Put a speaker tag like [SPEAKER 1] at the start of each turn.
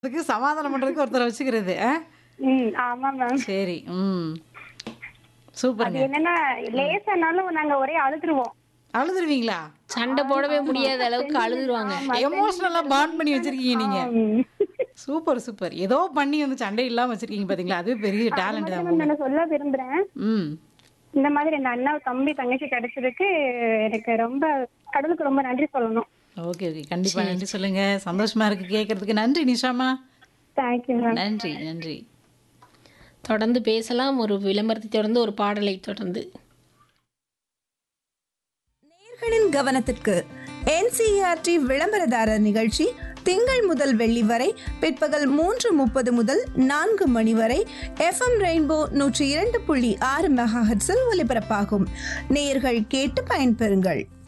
[SPEAKER 1] அதுக்கு சமாதானம் பண்றதுக்கு ஒருத்தரை வச்சுக்கிறது ஆ?
[SPEAKER 2] ம் ஆமா மேம்
[SPEAKER 1] சரி ம்
[SPEAKER 2] அது
[SPEAKER 1] சூப்பருங்க
[SPEAKER 2] என்னன்னா லேசானாலும் நாங்க ஒரே அழுதுருவோம்
[SPEAKER 1] அழுதுருவீங்களா
[SPEAKER 3] சண்டை போடவே முடியாத அளவுக்கு அழுதுருவாங்க
[SPEAKER 1] எமோஷனலா பாண்ட் பண்ணி வச்சிருக்கீங்க நீங்க
[SPEAKER 2] ம்.
[SPEAKER 1] சூப்பர் சூப்பர் ஏதோ பண்ணி வந்து சண்டை இல்லாம வச்சிருக்கீங்க பாத்தீங்களா அதுவே பெரிய டேலண்ட் தான்
[SPEAKER 2] மேம் நான் சொல்ல விரும்புறேன்
[SPEAKER 1] ம்
[SPEAKER 2] இந்த மாதிரி இந்த அண்ணா தம்பி தங்கச்சி கிடைச்சதுக்கு எனக்கு ரொம்ப கடவுளுக்கு ரொம்ப நன்றி சொல்லணும்
[SPEAKER 1] ஓகே ஓகே கண்டிப்பா நன்றி சொல்லுங்க சந்தோஷமா இருக்கு கேட்கறதுக்கு நன்றி நிஷாமா
[SPEAKER 2] தேங்க்யூ மேம்
[SPEAKER 1] நன்றி நன்றி
[SPEAKER 3] தொடர்ந்து பேசலாம் ஒரு விளம்பரத்தை தொடர்ந்து ஒரு பாடலை தொடர்ந்து
[SPEAKER 4] நேயர்களின் கவனத்திற்கு என்சிஆர்டி விளம்பரதாரர் நிகழ்ச்சி திங்கள் முதல் வெள்ளி வரை பிற்பகல் மூன்று முப்பது முதல் நான்கு மணி வரை எஃப்எம் ரெயின்போ நூற்றி இரண்டு புள்ளி ஆறு மெகாஹெட்ஸில் ஒலிபரப்பாகும் நேயர்கள் கேட்டு பயன்பெறுங்கள்